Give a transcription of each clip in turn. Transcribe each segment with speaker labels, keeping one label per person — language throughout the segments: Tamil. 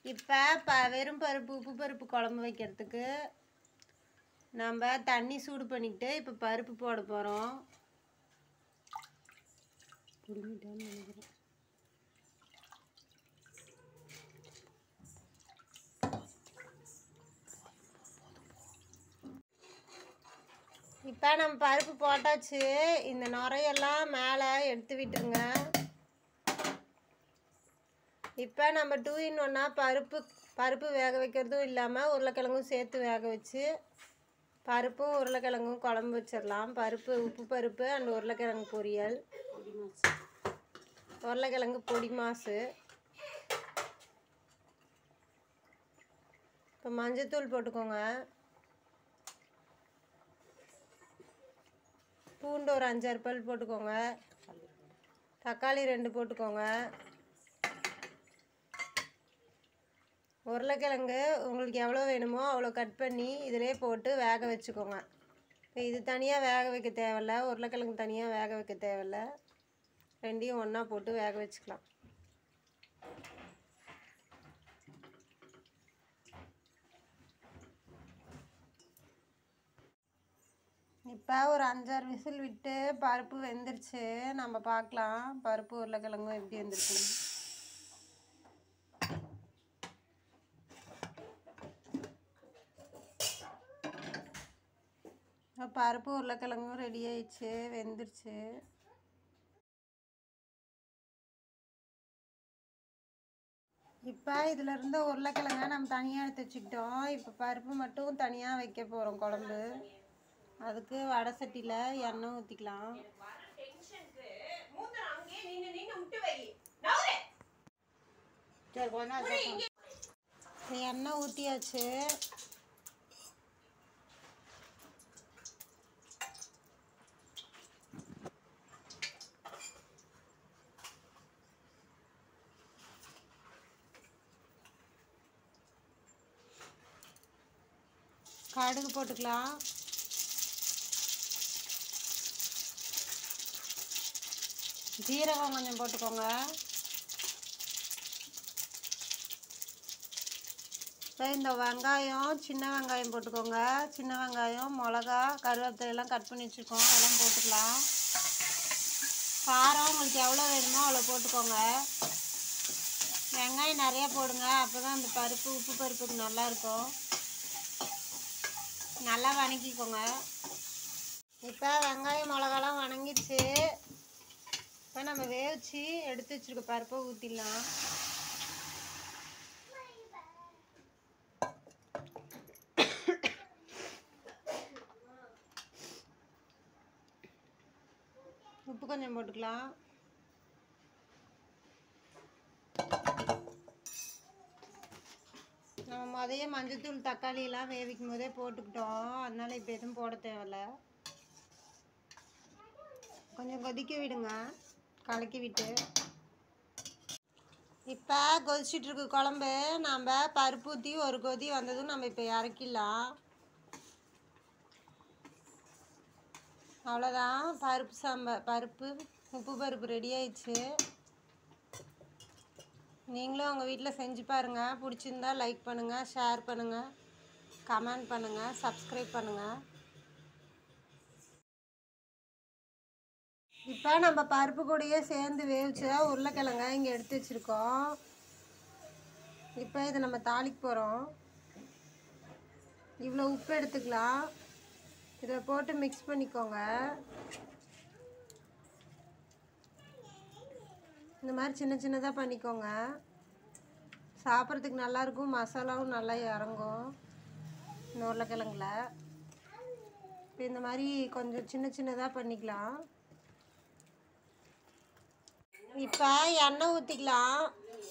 Speaker 1: இப்போ ப வெறும் பருப்பு உப்பு பருப்பு குழம்பு வைக்கிறதுக்கு நம்ம தண்ணி சூடு பண்ணிக்கிட்டு இப்போ பருப்பு போட போகிறோம் இப்போ நம்ம பருப்பு போட்டாச்சு இந்த நுரையெல்லாம் மேலே எடுத்து விட்டுருங்க இப்போ நம்ம டூ இன் ஒன்னா பருப்பு பருப்பு வேக வைக்கிறதும் இல்லாமல் உருளைக்கிழங்கும் சேர்த்து வேக வச்சு பருப்பும் உருளைக்கிழங்கும் குழம்பு வச்சிடலாம் பருப்பு உப்பு பருப்பு அண்ட் உருளைக்கிழங்கு பொரியல் உருளைக்கிழங்கு பொடி மாசு இப்போ மஞ்சத்தூள் போட்டுக்கோங்க பூண்டு ஒரு அஞ்சாறு பல் போட்டுக்கோங்க தக்காளி ரெண்டு போட்டுக்கோங்க உருளைக்கிழங்கு உங்களுக்கு எவ்வளோ வேணுமோ அவ்வளோ கட் பண்ணி இதிலே போட்டு வேக வச்சுக்கோங்க இப்போ இது தனியாக வேக வைக்க தேவையில்ல உருளைக்கிழங்கு தனியாக வேக வைக்க தேவையில்ல ரெண்டையும் ஒன்றா போட்டு வேக வச்சுக்கலாம் இப்போ ஒரு அஞ்சாறு விசில் விட்டு பருப்பு வெந்துருச்சு நம்ம பார்க்கலாம் பருப்பு உருளைக்கிழங்கும் எப்படி வெந்திருக்குன்னு இப்போ பருப்பு உருளைக்கிழங்கும் ரெடி ஆயிடுச்சு வெந்துருச்சு இப்போ இதில் இருந்த உருளைக்கிழங்க நம்ம தனியாக எடுத்து வச்சுக்கிட்டோம் இப்போ பருப்பு மட்டும் தனியாக வைக்க போகிறோம் குழம்பு அதுக்கு வடை சட்டியில் எண்ணெய் ஊற்றிக்கலாம்
Speaker 2: சரி கொஞ்ச நேரம் சேர்த்து.
Speaker 1: எண்ணெய் ஊற்றியாச்சு கடுகு போட்டுக்கலாம் ஜீரகம் கொஞ்சம் போட்டுக்கோங்க இப்போ இந்த வெங்காயம் சின்ன வெங்காயம் போட்டுக்கோங்க சின்ன வெங்காயம் மிளகா கருவேப்பிலை எல்லாம் கட் பண்ணி வச்சுருக்கோம் அதெல்லாம் போட்டுக்கலாம் காரம் உங்களுக்கு எவ்வளோ வேணுமோ அவ்வளோ போட்டுக்கோங்க வெங்காயம் நிறைய போடுங்க அப்போ தான் அந்த பருப்பு உப்பு பருப்புக்கு நல்லா இருக்கும் நல்லா வணக்கிக்கோங்க இப்போ வெங்காயம் மிளகாலாம் வணங்கிடுச்சு இப்போ நம்ம வேவிச்சு எடுத்து வச்சுருக்க பருப்பை ஊற்றிடலாம் உப்பு கொஞ்சம் போட்டுக்கலாம் நம்ம முதைய மஞ்சத்தூள் தக்காளி எல்லாம் வேவிக்கும் போதே போட்டுக்கிட்டோம் அதனால இப்போ எதுவும் போட தேவையில்ல கொஞ்சம் கொதிக்க விடுங்க கலக்கி விட்டு இப்போ கொதிச்சிட்டு இருக்கு குழம்பு நம்ம பருப்பு ஊற்றி ஒரு கொதி வந்ததும் நம்ம இப்போ இறக்கிடலாம் அவ்வளோதான் பருப்பு சாம்பார் பருப்பு உப்பு பருப்பு ரெடி ஆயிடுச்சு நீங்களும் உங்கள் வீட்டில் செஞ்சு பாருங்கள் பிடிச்சிருந்தா லைக் பண்ணுங்கள் ஷேர் பண்ணுங்கள் கமெண்ட் பண்ணுங்கள் சப்ஸ்கிரைப் பண்ணுங்கள் இப்போ நம்ம பருப்பு கூடயே சேர்ந்து வேவிச்சா உருளைக்கிழங்க இங்கே எடுத்து வச்சுருக்கோம் இப்போ இதை நம்ம தாளிக்க போகிறோம் இவ்வளோ உப்பு எடுத்துக்கலாம் இதில் போட்டு மிக்ஸ் பண்ணிக்கோங்க இந்த மாதிரி சின்ன சின்னதாக பண்ணிக்கோங்க சாப்பிட்றதுக்கு நல்லாயிருக்கும் மசாலாவும் நல்லா இறங்கும் இந்த உருளைக்கிழங்குல இப்போ இந்த மாதிரி கொஞ்சம் சின்ன சின்னதாக பண்ணிக்கலாம் இப்போ எண்ணெய் ஊற்றிக்கலாம்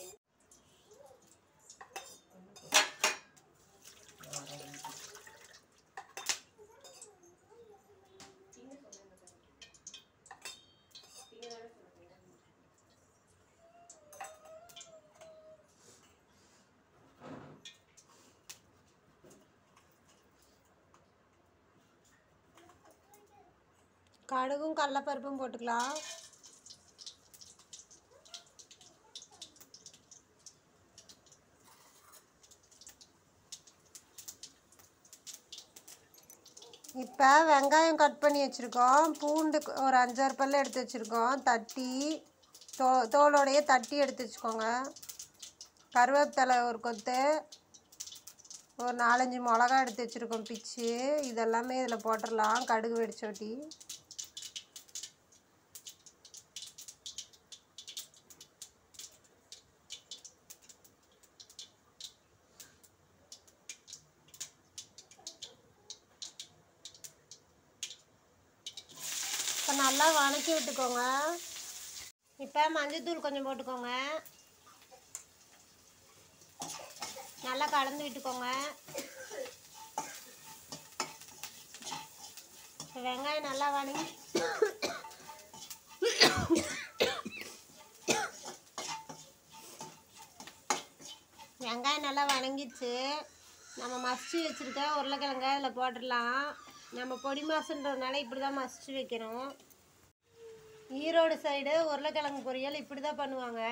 Speaker 1: கடுகும் கடலப்பருப்பும் போட்டுக்கலாம் இப்போ வெங்காயம் கட் பண்ணி வச்சுருக்கோம் பூண்டு க- ஒரு அஞ்சாறு பல்லு எடுத்து வச்சுருக்கோம் தட்டி தோ தோலோடையே தட்டி எடுத்து வச்சுக்கோங்க கருவேப்பிலை ஒரு கொத்து ஒரு நாலஞ்சு மிளகா எடுத்து வச்சுருக்கோம் பிச்சு இதெல்லாமே இதில் போட்டுடலாம் கடுகு வெடிச்சோட்டி இப்போ நல்லா வணக்கி விட்டுக்கோங்க இப்போ மஞ்சத்தூள் கொஞ்சம் போட்டுக்கோங்க நல்லா கலந்து விட்டுக்கோங்க இப்போ வெங்காயம் நல்லா வணங்கி வெங்காயம் நல்லா வணங்கிடுச்சு நம்ம மசிச்சு வச்சுருக்க உருளைக்கிழங்க அதில் போட்டுடலாம் நம்ம பொடி மாசுன்றதுனால இப்படி தான் மசிச்சு வைக்கிறோம் ஈரோடு சைடு உருளைக்கிழங்கு பொரியல் இப்படி தான் பண்ணுவாங்க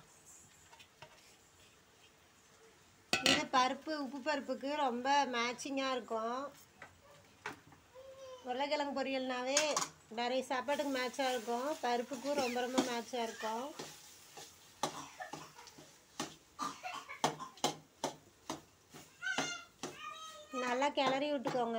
Speaker 1: இது பருப்பு உப்பு பருப்புக்கு ரொம்ப மேட்சிங்காக இருக்கும் உருளைக்கிழங்கு பொரியல்னாவே நிறைய சாப்பாட்டுக்கு மேட்சாக இருக்கும் பருப்புக்கும் ரொம்ப ரொம்ப மேட்சாக இருக்கும் நல்லா கிளறி விட்டுக்கோங்க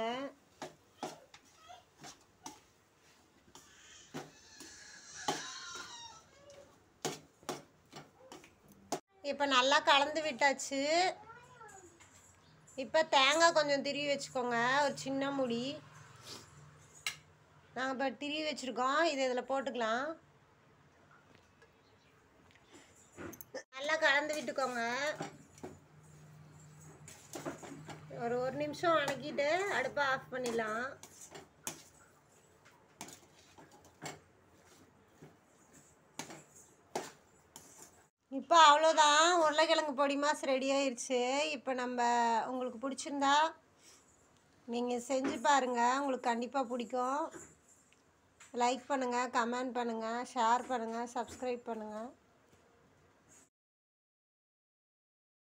Speaker 1: இப்போ நல்லா கலந்து விட்டாச்சு இப்போ தேங்காய் கொஞ்சம் திருவி வச்சுக்கோங்க ஒரு சின்ன முடி நாங்கள் இப்போ திருவி வச்சுருக்கோம் இதை இதில் போட்டுக்கலாம் நல்லா கலந்து விட்டுக்கோங்க ஒரு ஒரு நிமிஷம் வணக்கிட்டு அடுப்பை ஆஃப் பண்ணிடலாம் இப்போ அவ்வளோதான் உருளைக்கிழங்கு பொடி மாஸ் ரெடி ஆயிடுச்சு இப்போ நம்ம உங்களுக்கு பிடிச்சிருந்தா நீங்கள் செஞ்சு பாருங்கள் உங்களுக்கு கண்டிப்பாக பிடிக்கும் லைக் பண்ணுங்கள் கமெண்ட் பண்ணுங்கள் ஷேர் பண்ணுங்கள் சப்ஸ்கிரைப் பண்ணுங்கள்